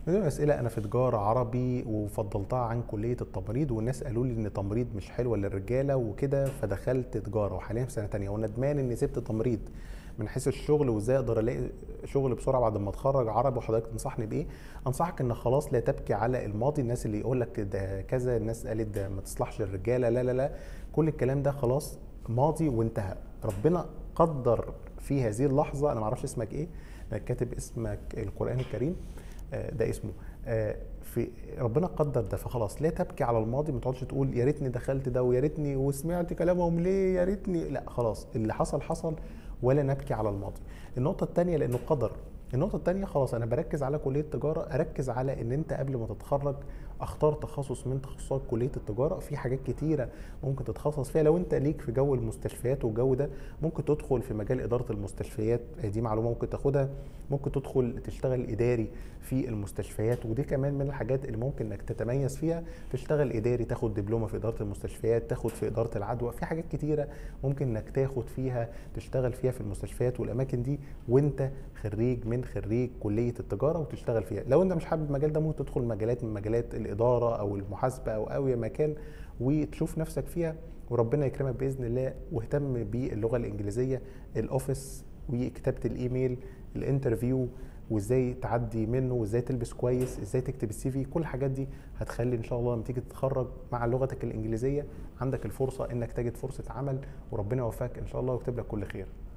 من ضمن الاسئله انا في تجاره عربي وفضلتها عن كليه التمريض والناس قالوا لي ان تمريض مش حلوه للرجاله وكده فدخلت تجاره وحاليا في سنه تانية وندمان اني سبت تمريض من حيث الشغل وازاي اقدر الاقي شغل بسرعه بعد ما اتخرج عربي وحضرتك تنصحني بايه؟ انصحك ان خلاص لا تبكي على الماضي الناس اللي يقول لك ده كذا الناس قالت ده ما تصلحش الرجاله لا لا لا كل الكلام ده خلاص ماضي وانتهى ربنا قدر في هذه اللحظه انا ما اعرفش اسمك ايه انك كاتب اسمك القران الكريم آه، ده اسمه آه، في ربنا قدر ده فخلاص لا تبكي على الماضي ما تقعدش تقول يا ريتني دخلت ده ويا ريتني وسمعت كلامهم ليه يا ريتني لا خلاص اللي حصل حصل ولا نبكي على الماضي النقطه الثانيه لانه قدر النقطة الثانية خلاص أنا بركز على كلية التجارة أركز على إن أنت قبل ما تتخرج أختار تخصص من تخصصات كلية التجارة في حاجات كتيرة ممكن تتخصص فيها لو أنت ليك في جو المستشفيات والجو ده ممكن تدخل في مجال إدارة المستشفيات دي معلومة ممكن تاخدها ممكن تدخل تشتغل إداري في المستشفيات ودي كمان من الحاجات اللي ممكن إنك تتميز فيها تشتغل إداري تاخد دبلومة في إدارة المستشفيات تاخد في إدارة العدوى في حاجات كتيرة ممكن إنك تاخد فيها تشتغل فيها في المستشفيات والأماكن دي وأنت خريج من خريج كليه التجاره وتشتغل فيها لو انت مش حابب المجال ده ممكن تدخل مجالات من مجالات الاداره او المحاسبه او اي مكان وتشوف نفسك فيها وربنا يكرمك باذن الله واهتم باللغه الانجليزيه الاوفيس وكتابه الايميل الانترفيو وازاي تعدي منه وازاي تلبس كويس ازاي تكتب السي في كل الحاجات دي هتخلي ان شاء الله لما تيجي تتخرج مع لغتك الانجليزيه عندك الفرصه انك تجد فرصه عمل وربنا يوفقك ان شاء الله ويكتب لك كل خير